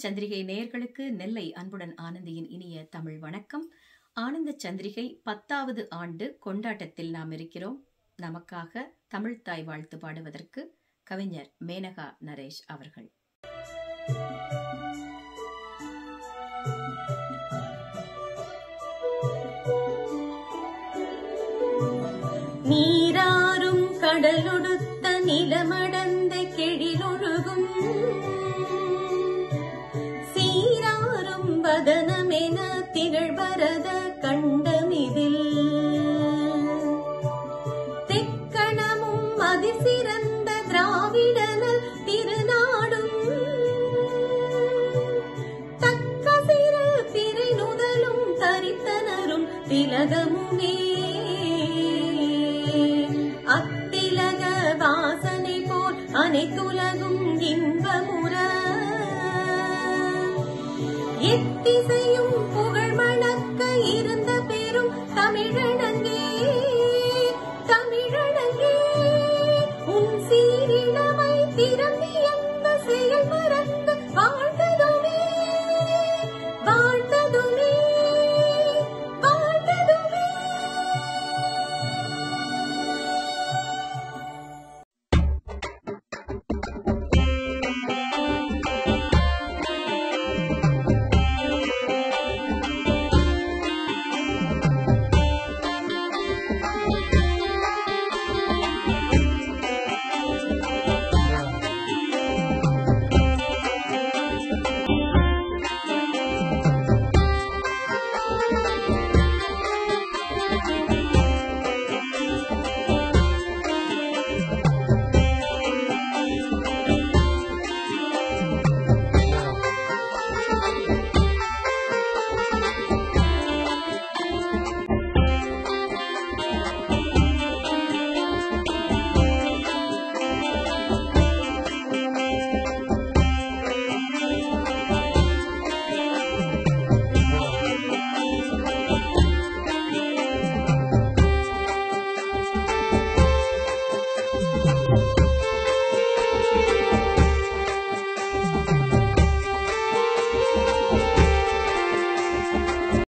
சந்திரிகை நேயர்களுக்கு நெல்லை அன்புடன் ஆனந்தியின் இனிய தமிழ் வணக்கம் ஆனந்த சந்திரிகை பத்தாவது ஆண்டு கொண்டாட்டத்தில் நாம் இருக்கிறோம் நமக்காக தமிழ் தாய் வாழ்த்து பாடுவதற்கு கவிஞர் மேனகா நரேஷ் அவர்கள் நீராறும் கடலொடுத்த நிலமடந்த கெழிலொழுகும் சீராறும் வதனமென திகழ்வரத கண்டமிதில் தெக்கணமும் அதிசிறந்த திராவிடனல் திருநாடும் தக்க சிறு திரை நுதலும் தரித்தனரும் திலகமுமே அத்திலக வாசனை போல் அனைத்துலகும் இன்பமுற எத்திசையும்